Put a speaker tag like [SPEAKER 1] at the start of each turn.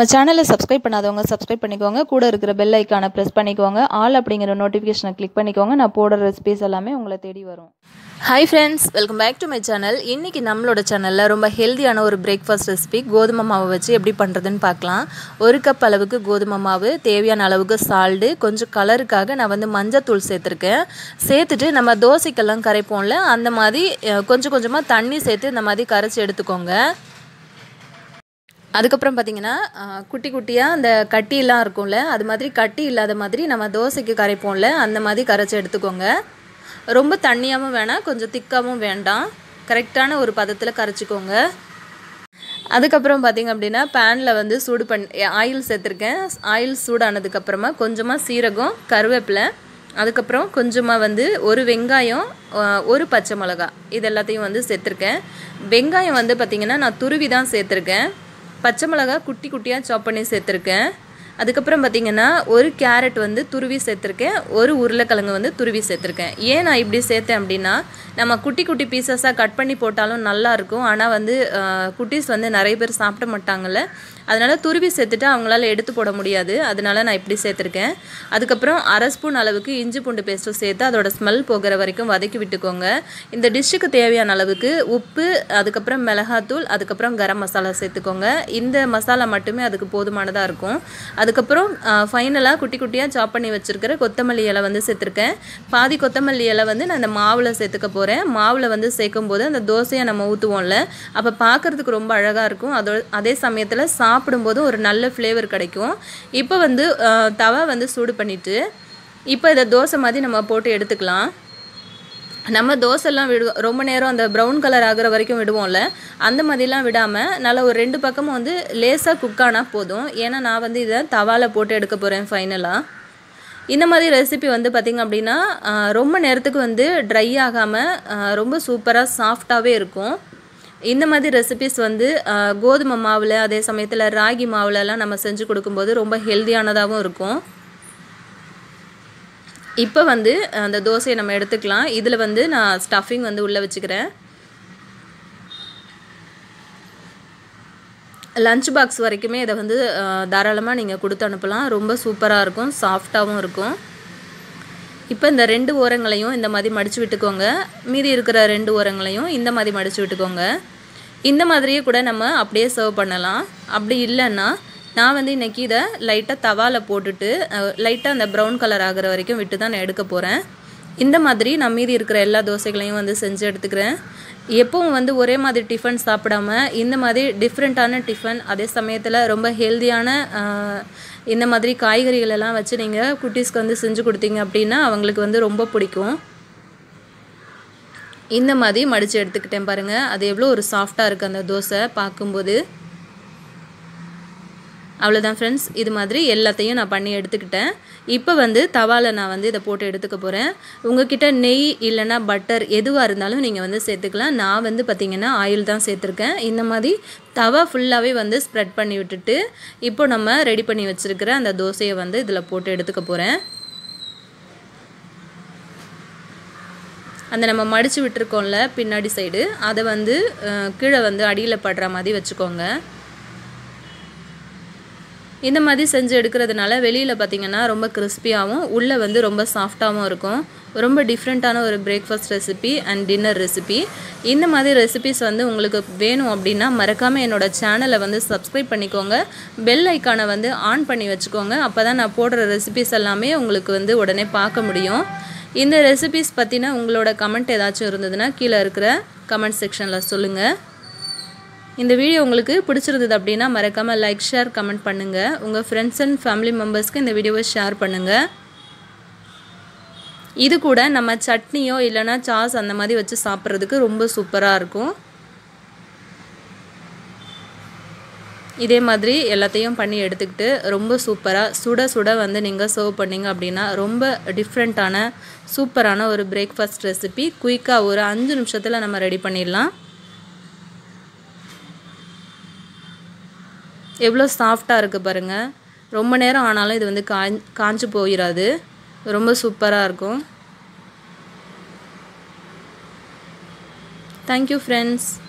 [SPEAKER 1] சேனலை சப்ஸ்கிரைப் பண்ணாதவங்க சப்ஸ்கிரைப் பண்ணிக்கோங்க கூட இருக்கிற பெல் ஐக்கானை ப்ரெஸ் பண்ணிக்கோங்க ஆல் அப்படிங்கிற நோட்டிஃபிகேஷனை கிளிக் பண்ணிக்கோங்க நான் போடுற ரெசிபிஸ் எல்லாமே உங்களை தேடி வரும்
[SPEAKER 2] hi friends welcome back to my channel இன்றைக்கி நம்மளோட சேனலில் ரொம்ப ஹெல்த்தியான ஒரு பிரேக்ஃபாஸ்ட் ரெசிபி கோதுமை மாவு வச்சு எப்படி பண்ணுறதுன்னு பார்க்கலாம் ஒரு கப் அளவுக்கு கோதுமை மாவு தேவையான அளவுக்கு சால்டு கொஞ்சம் கலருக்காக நான் வந்து மஞ்சத்தூள் சேர்த்துருக்கேன் சேர்த்துட்டு நம்ம தோசைக்கெல்லாம் கரைப்போம்ல அந்த மாதிரி அஹ், கொஞ்சம் கொஞ்சமாக தண்ணி சேர்த்து இந்த மாதிரி கரைச்சி எடுத்துக்கோங்க அதுக்கப்புறம் பார்த்தீங்கன்னா அஹ், குட்டி குட்டியாக அந்த கட்டியெல்லாம் இருக்கும்ல அது மாதிரி கட்டி இல்லாத மாதிரி நம்ம தோசைக்கு கரைப்போம்ல அந்த மாதிரி கரைச்சி எடுத்துக்கோங்க ரொம்ப தண்ணியாகவும் வேணாம் கொஞ்சம் திக்காகவும் வேண்டாம் கரெக்டான ஒரு பதத்தில் கரைச்சிக்கோங்க அதுக்கப்புறம் பார்த்தீங்க அப்படின்னா பேனில் வந்து சூடு பண் ஆயில் சேர்த்துருக்கேன் ஆயில் சூடானதுக்கப்புறமா கொஞ்சமாக சீரகம் கருவேப்பிலை அதுக்கப்புறம் கொஞ்சமாக வந்து ஒரு வெங்காயம் அஹ், ஒரு பச்சை மிளகா இது எல்லாத்தையும் வந்து சேர்த்துருக்கேன் வெங்காயம் வந்து பார்த்திங்கன்னா நான் துருவி தான் சேர்த்துருக்கேன் பச்சை மிளகா குட்டி குட்டியாக சாப் பண்ணி சேர்த்துருக்கேன் அதுக்கப்புறம் பார்த்தீங்கன்னா ஒரு கேரட் வந்து துருவி சேர்த்துருக்கேன் ஒரு உருளைக்கிழங்கு வந்து துருவி சேர்த்துருக்கேன் ஏன் நான் இப்படி சேர்த்தேன் அப்படின்னா நம்ம குட்டி குட்டி பீசஸாக கட் பண்ணி போட்டாலும் நல்லா இருக்கும் ஆனால் வந்து அஹ், குட்டீஸ் வந்து நிறைய பேர் சாப்பிட மாட்டாங்கல்ல அதனால் துருவி சேர்த்துட்டு அவங்களால எடுத்து போட முடியாது அதனால நான் இப்படி சேர்த்துருக்கேன் அதுக்கப்புறம் அரை ஸ்பூன் அளவுக்கு இஞ்சி பூண்டு பேஸ்ட்டும் சேர்த்து அதோட ஸ்மெல் போகிற வரைக்கும் வதக்கி விட்டுக்கோங்க இந்த டிஷ்ஷுக்கு தேவையான அளவுக்கு உப்பு அதுக்கப்புறம் மிளகாத்தூள் அதுக்கப்புறம் கரம் மசாலா சேர்த்துக்கோங்க இந்த மசாலா மட்டுமே அதுக்கு போதுமானதாக இருக்கும் அதுக்கப்புறம் ஃபைனலாக குட்டி குட்டியாக சாப் பண்ணி வச்சுருக்கிற கொத்தமல்லி இலை வந்து சேர்த்துருக்கேன் பாதி கொத்தமல்லி இலை வந்து நான் இந்த மாவில் சேர்த்துக்க போகிறேன் மாவில் வந்து சேர்க்கும் போது அந்த தோசையை நம்ம ஊற்றுவோம்ல அப்போ பார்க்குறதுக்கு ரொம்ப அழகாக இருக்கும் அதோ அதே சமயத்தில் சாப்பிடும்போது ஒரு நல்ல ஃப்ளேவர் கிடைக்கும் இப்போ வந்து அஹ், தவா வந்து சூடு பண்ணிவிட்டு இப்போ இதை தோசை மாதிரி நம்ம போட்டு எடுத்துக்கலாம் நம்ம தோசைலாம் விடுவோம் ரொம்ப நேரம் அந்த ப்ரௌன் கலர் ஆகுற வரைக்கும் விடுவோம்ல அந்த மாதிரிலாம் விடாமல் நல்லா ஒரு ரெண்டு பக்கமும் வந்து லேசாக குக் ஆனால் போதும் ஏன்னா நான் வந்து இதை தவால போட்டு எடுக்க போகிறேன் ஃபைனலாக இந்த மாதிரி ரெசிபி வந்து பார்த்திங்க அப்படின்னா ஆஹ், ரொம்ப நேரத்துக்கு வந்து ட்ரை ஆகாமல் ரொம்ப சூப்பராக சாஃப்டாகவே இருக்கும் இந்த மாதிரி ரெசிபிஸ் வந்து ஆஹ், கோதுமை மாவில் அதே சமயத்தில் ராகி மாவுலலாம் நம்ம செஞ்சு கொடுக்கும்போது ரொம்ப ஹெல்த்தியானதாகவும் இருக்கும் இப்போ வந்து அந்த தோசையை நம்ம எடுத்துக்கலாம் இதில் வந்து நான் ஸ்டஃபிங் வந்து உள்ளே வச்சுக்கிறேன் லஞ்ச் பாக்ஸ் வரைக்குமே இதை வந்து தாராளமாக நீங்கள் கொடுத்து அனுப்பலாம் ரொம்ப சூப்பராக இருக்கும் சாஃப்டாகவும் இருக்கும் இப்போ இந்த ரெண்டு ஓரங்களையும் இந்த மாதிரி மடித்து விட்டுக்கோங்க மீதி இருக்கிற ரெண்டு ஓரங்களையும் இந்த மாதிரி மடித்து விட்டுக்கோங்க இந்த மாதிரியே கூட நம்ம அப்படியே சர்வ் பண்ணலாம் அப்படி இல்லைன்னா நான் வந்து இன்றைக்கி இதை லைட்டாக தவாவில் போட்டுட்டு லைட்டாக அந்த ப்ரௌன் கலர் ஆகிற வரைக்கும் விட்டு தான் நான் எடுக்க போகிறேன் இந்த மாதிரி நான் மீதி இருக்கிற எல்லா தோசைகளையும் வந்து செஞ்சு எடுத்துக்கிறேன் எப்பவும் வந்து ஒரே மாதிரி டிஃபன் சாப்பிடாம இந்த மாதிரி டிஃப்ரெண்ட்டான டிஃபன் அதே சமயத்தில் ரொம்ப ஹெல்தியான இந்த மாதிரி காய்கறிகள் எல்லாம் வச்சு நீங்கள் குட்டீஸ்க்கு வந்து செஞ்சு கொடுத்தீங்க அப்படின்னா அவங்களுக்கு வந்து ரொம்ப பிடிக்கும் இந்த மாதிரி மடித்து எடுத்துக்கிட்டேன் பாருங்கள் அது எவ்வளோ ஒரு சாஃப்டாக இருக்குது அந்த தோசை பார்க்கும்போது அவ்வளோதான் ஃப்ரெண்ட்ஸ் இது மாதிரி எல்லாத்தையும் நான் பண்ணி எடுத்துக்கிட்டேன் இப்போ வந்து தவாவில் நான் வந்து இதை போட்டு எடுத்துக்க போகிறேன் உங்ககிட்ட நெய் இல்லைன்னா பட்டர் எதுவாக இருந்தாலும் நீங்கள் வந்து சேர்த்துக்கலாம் நான் வந்து பார்த்திங்கன்னா ஆயில் தான் சேர்த்துருக்கேன் இந்த மாதிரி தவா ஃபுல்லாகவே வந்து ஸ்ப்ரெட் பண்ணி விட்டுட்டு இப்போ நம்ம ரெடி பண்ணி வச்சுருக்கிற அந்த தோசையை வந்து இதில் போட்டு எடுத்துக்க போகிறேன் அந்த நம்ம மடித்து விட்டுருக்கோம்ல பின்னாடி சைடு அதை வந்து அஹ், கீழே வந்து அடியில் படுற மாதிரி வச்சுக்கோங்க இந்த மாதிரி செஞ்சு எடுக்கிறதுனால வெளியில் பார்த்தீங்கன்னா ரொம்ப கிறிஸ்பியாகவும் உள்ளே வந்து ரொம்ப சாஃப்டாகவும் இருக்கும் ரொம்ப டிஃப்ரெண்ட்டான ஒரு breakfast recipe and dinner recipe இந்த மாதிரி ரெசிபிஸ் வந்து உங்களுக்கு வேணும் அப்படின்னா மறக்காமல் என்னோட சேனலை வந்து சப்ஸ்கிரைப் பண்ணிக்கோங்க பெல் ஐக்கானை வந்து ஆன் பண்ணி வச்சுக்கோங்க அப்போ தான் நான் போடுற ரெசிபிஸ் எல்லாமே உங்களுக்கு வந்து உடனே பார்க்க முடியும் இந்த ரெசிபிஸ் பற்றின உங்களோட கமெண்ட் ஏதாச்சும் இருந்ததுன்னா கீழே இருக்கிற கமெண்ட் செக்ஷனில் சொல்லுங்கள் இந்த வீடியோ உங்களுக்கு பிடிச்சிருந்தது அப்படின்னா மறக்காமல் லைக் ஷேர் கமெண்ட் பண்ணுங்கள் உங்கள் ஃப்ரெண்ட்ஸ் அண்ட் ஃபேமிலி மெம்பர்ஸ்க்கு இந்த வீடியோவை ஷேர் பண்ணுங்கள் இது கூட நம்ம சட்னியோ இல்லைன்னா சாஸ் அந்த மாதிரி வச்சு சாப்பிட்றதுக்கு ரொம்ப சூப்பராக இருக்கும் இதே மாதிரி எல்லாத்தையும் பண்ணி எடுத்துக்கிட்டு ரொம்ப சூப்பராக சுட சுட வந்து நீங்கள் சர்வ் பண்ணீங்க அப்படின்னா ரொம்ப டிஃப்ரெண்ட்டான சூப்பரான ஒரு பிரேக்ஃபாஸ்ட் ரெசிபி குயிக்காக ஒரு அஞ்சு நிமிஷத்தில் நம்ம ரெடி பண்ணிடலாம் எவ்வளோ சாஃப்டாக இருக்குது பாருங்கள் ரொம்ப நேரம் ஆனாலும் இது வந்து காஞ் காஞ்சு போயிடாது ரொம்ப சூப்பராக இருக்கும் தேங்க்யூ ஃப்ரெண்ட்ஸ்